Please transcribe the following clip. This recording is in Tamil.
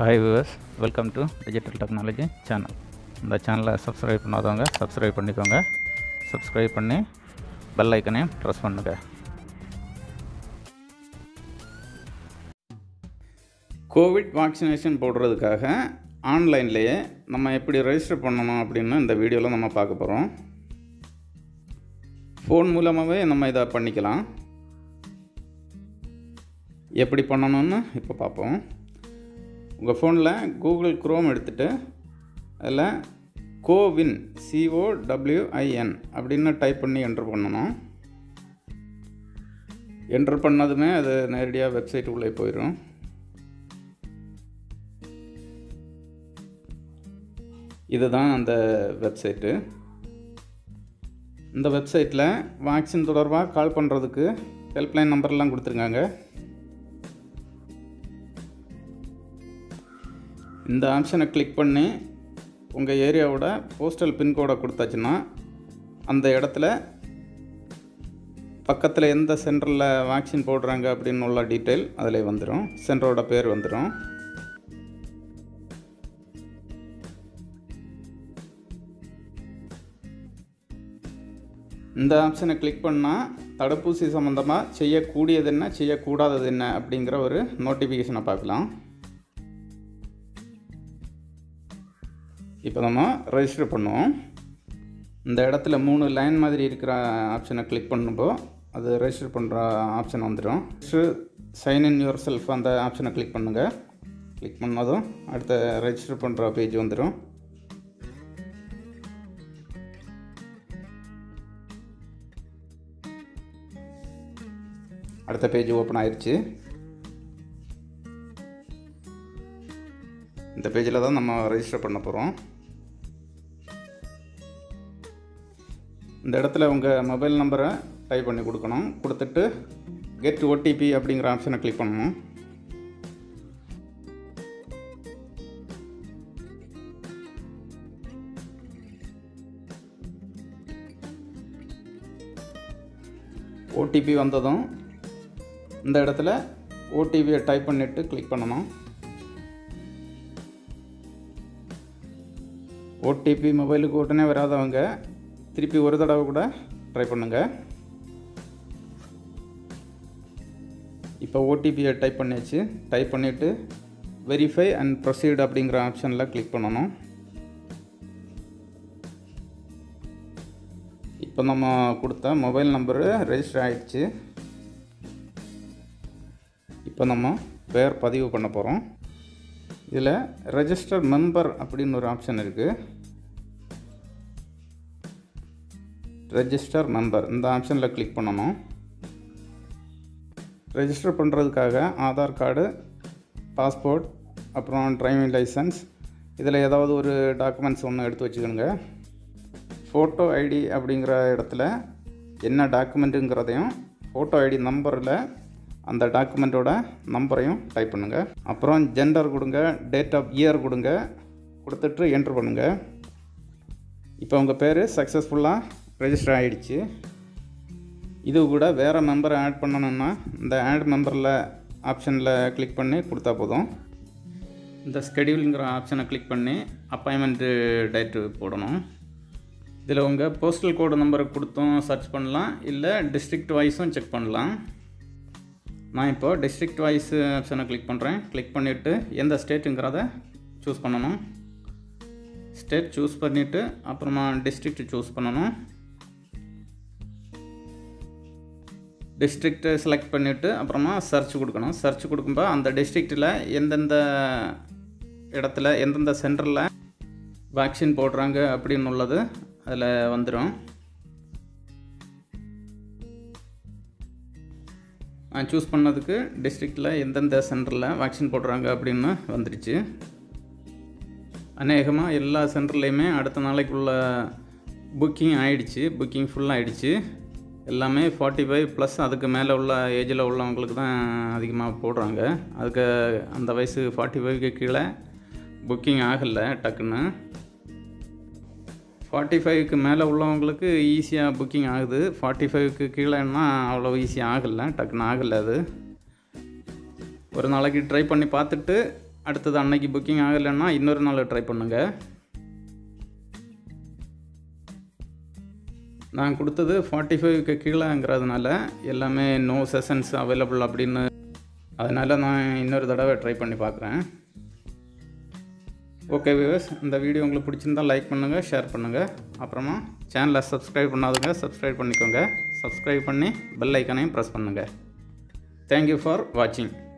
hi viewers welcome to digital technology channel இந்த சேனலை சப்ஸ்கிரைப் பண்ணாதவங்க சப்ஸ்கிரைப் பண்ணிக்கோங்க சப்ஸ்கிரைப் பண்ணி பெல் ஐக்கனையும் ப்ரெஸ் பண்ணுங்கள் கோவிட் வேக்சினேஷன் போடுறதுக்காக ஆன்லைன்லேயே நம்ம எப்படி ரெஜிஸ்டர் பண்ணணும் அப்படின்னு இந்த வீடியோவில் நம்ம பார்க்க போகிறோம் ஃபோன் மூலமாகவே நம்ம இதை பண்ணிக்கலாம் எப்படி பண்ணணும்னு இப்போ பார்ப்போம் உங்கள் ஃபோனில் கூகுள் குரோம் எடுத்துகிட்டு அதில் கோவின் சிஓடபிள்யூஐஎன் அப்படின்னு டைப் பண்ணி என்ட்ரு பண்ணணும் என்ட்ரு பண்ணதுமே அது நேரடியாக வெப்சைட் உள்ளே போயிடும் இதுதான் அந்த வெப்சைட்டு இந்த வெப்சைட்டில் வேக்சின் தொடர்பாக கால் பண்ணுறதுக்கு ஹெல்ப்லைன் நம்பர்லாம் கொடுத்துருக்காங்க இந்த ஆப்ஷனை கிளிக் பண்ணி உங்கள் ஏரியாவோட போஸ்டல் பின்கோடை கொடுத்தாச்சுன்னா அந்த இடத்துல பக்கத்தில் எந்த சென்டரில் வேக்சின் போடுறாங்க அப்படின்னு உள்ள டீட்டெயில் அதில் வந்துடும் சென்டரோட பேர் வந்துடும் இந்த ஆப்ஷனை கிளிக் பண்ணால் தடுப்பூசி சம்மந்தமாக செய்யக்கூடியது என்ன செய்யக்கூடாதது என்ன அப்படிங்கிற ஒரு நோட்டிஃபிகேஷனை பார்க்கலாம் இப்போ நம்ம ரெஜிஸ்டர் பண்ணுவோம் இந்த இடத்துல மூணு லைன் மாதிரி இருக்கிற ஆப்ஷனை கிளிக் பண்ணும்போது அது ரெஜிஸ்டர் பண்ணுற ஆப்ஷன் வந்துடும் சைன் இன் யுவர் செல்ஃப் அந்த ஆப்ஷனை கிளிக் பண்ணுங்கள் கிளிக் பண்ணதும் அடுத்த ரெஜிஸ்டர் பண்ணுற பேஜ் வந்துடும் அடுத்த பேஜ் ஓப்பன் ஆயிடுச்சு இந்த பேஜில் தான் நம்ம ரெஜிஸ்டர் பண்ண போகிறோம் இந்த இடத்துல உங்கள் மொபைல் நம்பரை டைப் பண்ணி கொடுக்கணும் கொடுத்துட்டு கெட் ஓடிபி அப்படிங்கிற ஆப்ஷனை கிளிக் பண்ணணும் ஓடிபி வந்ததும் இந்த இடத்துல ஓடிபியை டைப் பண்ணிவிட்டு கிளிக் பண்ணணும் ஓடிபி மொபைலுக்கு உடனே வராதவங்க திருப்பி ஒரு தடவை கூட ட்ரை பண்ணுங்கள் இப்போ ஓடிபியை டைப் பண்ணியாச்சு டைப் பண்ணிவிட்டு வெரிஃபை அண்ட் ப்ரொசீட் அப்படிங்கிற ஆப்ஷனில் கிளிக் பண்ணணும் இப்போ நம்ம கொடுத்த மொபைல் நம்பரு ரெஜிஸ்டர் ஆகிடுச்சு இப்போ நம்ம பேர் பதிவு பண்ண போகிறோம் இதில் ரெஜிஸ்டர் மெம்பர் அப்படின்னு ஒரு ஆப்ஷன் இருக்குது ரெஜிஸ்டர் மெம்பர் இந்த ஆப்ஷனில் கிளிக் பண்ணணும் ரெஜிஸ்டர் பண்ணுறதுக்காக ஆதார் கார்டு பாஸ்போர்ட் அப்புறம் டிரைவிங் லைசன்ஸ் இதில் ஏதாவது ஒரு டாக்குமெண்ட்ஸ் ஒன்று எடுத்து வச்சுக்கோங்க ஃபோட்டோ ஐடி அப்படிங்கிற இடத்துல என்ன டாக்குமெண்ட்டுங்கிறதையும் ஃபோட்டோ ஐடி நம்பரில் அந்த டாக்குமெண்ட்டோட நம்பரையும் டைப் பண்ணுங்கள் அப்புறம் ஜெண்டர் கொடுங்க டேட் ஆஃப் இயர் கொடுங்க கொடுத்துட்டு என்ட்ரு பண்ணுங்கள் இப்போ உங்கள் பேர் சக்ஸஸ்ஃபுல்லாக ரெஜிஸ்டர் ஆகிடுச்சு இது கூட வேறு மெம்பரை ஆட் பண்ணணுன்னா இந்த ஆட் மெம்பரில் ஆப்ஷனில் கிளிக் பண்ணி கொடுத்தா போதும் இந்த ஸ்கெடியூலுங்கிற ஆப்ஷனை கிளிக் பண்ணி அப்பாயின்மெண்ட்டு டேட்டு போடணும் இதில் உங்கள் போஸ்டல் கோடு நம்பரை கொடுத்தும் சர்ச் பண்ணலாம் இல்லை டிஸ்ட்ரிக்ட் வைஸும் செக் பண்ணலாம் நான் இப்போ டிஸ்ட்ரிக்ட் வைஸ் ஆப்ஷனை கிளிக் பண்ணுறேன் கிளிக் பண்ணிவிட்டு எந்த ஸ்டேட்டுங்கிறத சூஸ் பண்ணணும் ஸ்டேட் சூஸ் பண்ணிவிட்டு அப்புறமா டிஸ்ட்ரிக்ட் சூஸ் பண்ணணும் டிஸ்ட்ரிக்ட்டு செலக்ட் பண்ணிவிட்டு அப்புறமா சர்ச் கொடுக்கணும் சர்ச் கொடுக்கும்போது அந்த டிஸ்ட்ரிக்டில் எந்தெந்த இடத்துல எந்தெந்த சென்டரில் வேக்சின் போடுறாங்க அப்படின்னு உள்ளது அதில் வந்துடும் நான் சூஸ் பண்ணதுக்கு டிஸ்ட்ரிக்டில் எந்தெந்த சென்டரில் வேக்சின் போடுறாங்க அப்படின்னு வந்துடுச்சு அநேகமாக எல்லா சென்டர்லேயுமே அடுத்த நாளைக்குள்ள புக்கிங் ஆகிடுச்சு புக்கிங் ஃபுல்லாக ஆகிடுச்சு எல்லாமே ஃபார்ட்டி ஃபைவ் ப்ளஸ் அதுக்கு மேலே உள்ள ஏஜில் உள்ளவங்களுக்கு தான் அதிகமாக போடுறாங்க அதுக்கு அந்த வயசு ஃபார்ட்டி ஃபைவ்க்கு கீழே புக்கிங் ஆகலை டக்குன்னு ஃபார்ட்டி ஃபைவ்க்கு மேலே உள்ளவங்களுக்கு ஈஸியாக புக்கிங் ஆகுது ஃபார்ட்டி ஃபைவ்க்கு கீழேன்னா அவ்வளோ ஈஸியாக ஆகலை டக்குன்னு ஆகலை அது ஒரு நாளைக்கு ட்ரை பண்ணி பார்த்துட்டு அடுத்தது அன்னைக்கு புக்கிங் ஆகலைன்னா இன்னொரு நாள் ட்ரை பண்ணுங்கள் நான் கொடுத்தது ஃபார்ட்டி ஃபைவ்க்கு கீழேங்கிறதுனால எல்லாமே நோ செஷன்ஸ் அவைலபிள் அப்படின்னு அதனால் நான் இன்னொரு தடவை ட்ரை பண்ணி பார்க்குறேன் ஓகே வியூவர்ஸ் இந்த வீடியோ உங்களுக்கு பிடிச்சிருந்தா லைக் பண்ணுங்கள் ஷேர் பண்ணுங்கள் அப்புறமா சேனலை சப்ஸ்கிரைப் பண்ணாதுங்க சப்ஸ்கிரைப் பண்ணிக்கோங்க சப்ஸ்கிரைப் பண்ணி பெல் ஐக்கனையும் ப்ரெஸ் பண்ணுங்கள் தேங்க்யூ ஃபார் வாட்சிங்